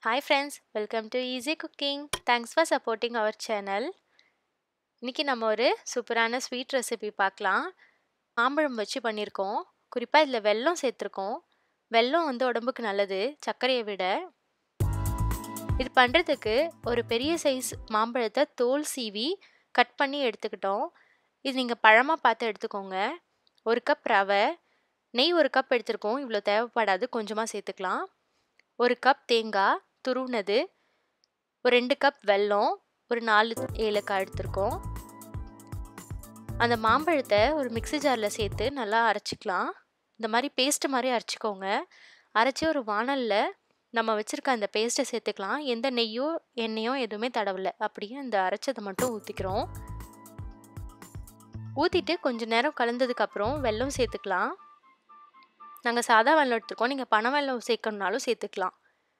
Hi friends, welcome to Easy Cooking. Thanks for supporting our channel. இன்னைக்கு நம்ம ஒரு சூப்பரான ஸ்வீட் ரெசிபி பார்க்கலாம் மாம்பழம் வச்சு பண்ணியிருக்கோம் குறிப்பாக இதில் வெல்லம் சேர்த்துருக்கோம் வெல்லம் வந்து உடம்புக்கு நல்லது சர்க்கரையை விட இது பண்ணுறதுக்கு ஒரு பெரிய சைஸ் மாம்பழத்தை தோல் சீவி கட் பண்ணி எடுத்துக்கிட்டோம் இது நீங்கள் பழமாக பார்த்து எடுத்துக்கோங்க ஒரு கப் ரவை நெய் ஒரு கப் எடுத்துருக்கோம் இவ்வளோ தேவைப்படாது கொஞ்சமாக சேர்த்துக்கலாம் ஒரு கப் தேங்காய் துருவுனது ஒரு ரெண்டு கப் வெல்லம் ஒரு நாலு ஏலக்காய் எடுத்திருக்கோம் அந்த மாம்பழத்தை ஒரு மிக்சி ஜாரில் சேர்த்து நல்லா அரைச்சிக்கலாம் இந்த மாதிரி பேஸ்ட் மாதிரி அரைச்சிக்கோங்க அரைச்சி ஒரு வானலில் நம்ம வச்சுருக்க அந்த பேஸ்ட்டை சேர்த்துக்கலாம் எந்த நெய்யோ எண்ணெயோ எதுவுமே தடவலை அப்படியே அந்த அரைச்சதை மட்டும் ஊற்றிக்கிறோம் ஊற்றிட்டு கொஞ்சம் நேரம் கலந்ததுக்கப்புறம் வெல்லம் சேர்த்துக்கலாம் நாங்கள் சாதா வெல்லம் எடுத்துருக்கோம் நீங்கள் பனை வெல்லம் சேர்க்கணுனாலும் சேர்த்துக்கலாம்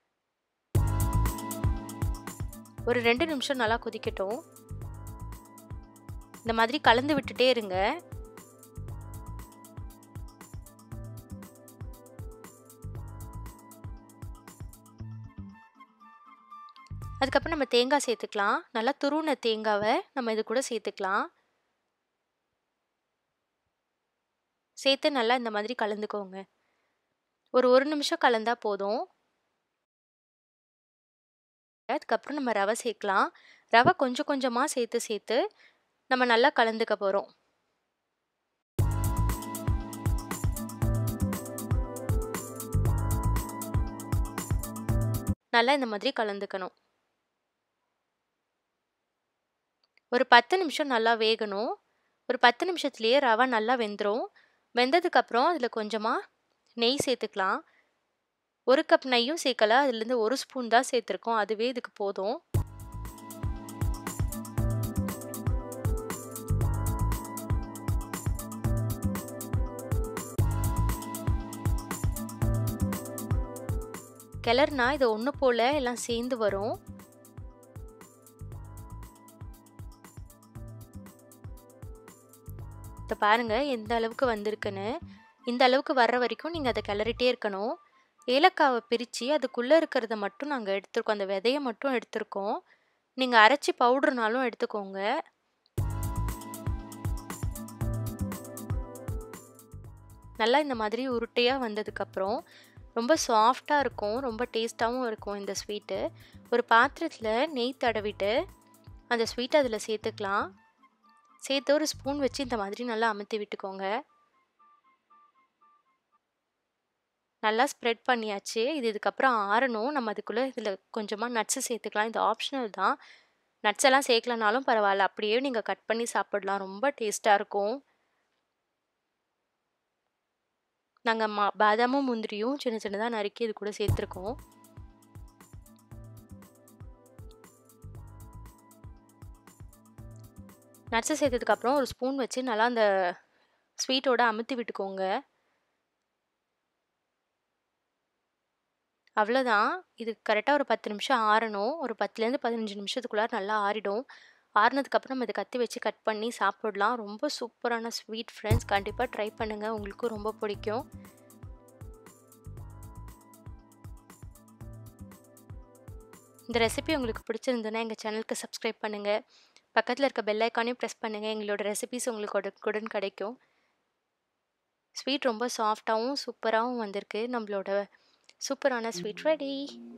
ஒரு ரெண்டு நிமிஷம் நல்லா கொதிக்கட்டும் இந்த மாதிரி கலந்து விட்டுட்டே இருங்க அதுக்கப்புறம் நம்ம தேங்காய் சேர்த்துக்கலாம் நல்லா துருவின தேங்காவை நம்ம இது கூட சேர்த்துக்கலாம் சேர்த்து நல்லா இந்த மாதிரி கலந்துக்கோங்க ஒரு ஒரு நிமிஷம் கலந்தா போதும் அதுக்கப்புறம் நம்ம ரவை சேர்க்கலாம் ரவை கொஞ்சம் கொஞ்சமாக சேர்த்து சேர்த்து நம்ம நல்லா கலந்துக்க போகிறோம் நல்லா இந்த மாதிரி கலந்துக்கணும் ஒரு பத்து நிமிஷம் நல்லா வேகணும் ஒரு பத்து நிமிஷத்துலேயே ரவை நல்லா வெந்துடும் வெந்ததுக்கப்புறம் அதில் கொஞ்சமாக நெய் சேர்த்துக்கலாம் ஒரு கப் நெய்யும் சேர்க்கல அதுலேருந்து ஒரு ஸ்பூன் தான் சேர்த்துருக்கோம் அதுவே இதுக்கு போதும் கிளறுனா இது ஒன்று போல் எல்லாம் சேர்ந்து வரும் இப்போ பாருங்கள் எந்த அளவுக்கு வந்திருக்குன்னு இந்த அளவுக்கு வர்ற வரைக்கும் நீங்கள் அதை கிளறிட்டே இருக்கணும் ஏலக்காவை பிரித்து அதுக்குள்ளே இருக்கிறத மட்டும் நாங்கள் எடுத்துருக்கோம் அந்த விதையை மட்டும் எடுத்திருக்கோம் நீங்கள் அரைச்சி பவுட்ருனாலும் எடுத்துக்கோங்க நல்லா இந்த மாதிரி உருட்டையாக வந்ததுக்கப்புறம் ரொம்ப சாஃப்டாக இருக்கும் ரொம்ப டேஸ்ட்டாகவும் இருக்கும் இந்த ஸ்வீட்டு ஒரு பாத்திரத்தில் நெய் தடவிட்டு அந்த ஸ்வீட்டை அதில் சேர்த்துக்கலாம் சேர்த்து ஒரு ஸ்பூன் வச்சு இந்த மாதிரி நல்லா அமுத்தி விட்டுக்கோங்க நல்லா ஸ்ப்ரெட் பண்ணியாச்சு இது இதுக்கப்புறம் ஆறணும் நம்ம அதுக்குள்ளே இதில் கொஞ்சமாக நட்ஸு சேர்த்துக்கலாம் இது ஆப்ஷனல் தான் நட்ஸ் எல்லாம் சேர்க்கலனாலும் பரவாயில்ல அப்படியே நீங்கள் கட் பண்ணி சாப்பிடலாம் ரொம்ப டேஸ்ட்டாக இருக்கும் நாங்கள் மா பாதாமும் முந்திரியும் சின்ன சின்னதாக நறுக்கி இது கூட சேர்த்துருக்கோம் நட்ஸை சேர்த்ததுக்கப்புறம் ஒரு ஸ்பூன் வச்சு நல்லா அந்த ஸ்வீட்டோட அமுத்தி விட்டுக்கோங்க அவ்வளோதான் இது கரெக்டாக ஒரு பத்து நிமிஷம் ஆறணும் ஒரு பத்துலேருந்து பதினஞ்சு நிமிஷத்துக்குள்ளார நல்லா ஆறிடும் ஆறினதுக்கப்புறம் நம்ம இதை கத்தி வச்சு கட் பண்ணி சாப்பிடலாம் ரொம்ப சூப்பரான ஸ்வீட் ஃப்ரெண்ட்ஸ் கண்டிப்பாக ட்ரை பண்ணுங்கள் உங்களுக்கும் ரொம்ப பிடிக்கும் இந்த ரெசிபி உங்களுக்கு பிடிச்சிருந்ததுன்னா எங்கள் சேனலுக்கு சப்ஸ்கிரைப் பண்ணுங்கள் பக்கத்தில் இருக்க பெல் ஐக்கானையும் ப்ரெஸ் பண்ணுங்கள் எங்களோட ரெசிபிஸ் உங்களுக்கு உடனுக்குடன் கிடைக்கும் ஸ்வீட் ரொம்ப சாஃப்டாகவும் சூப்பராகவும் வந்திருக்கு நம்மளோட சூப்பரான ஸ்வீட் ரெடி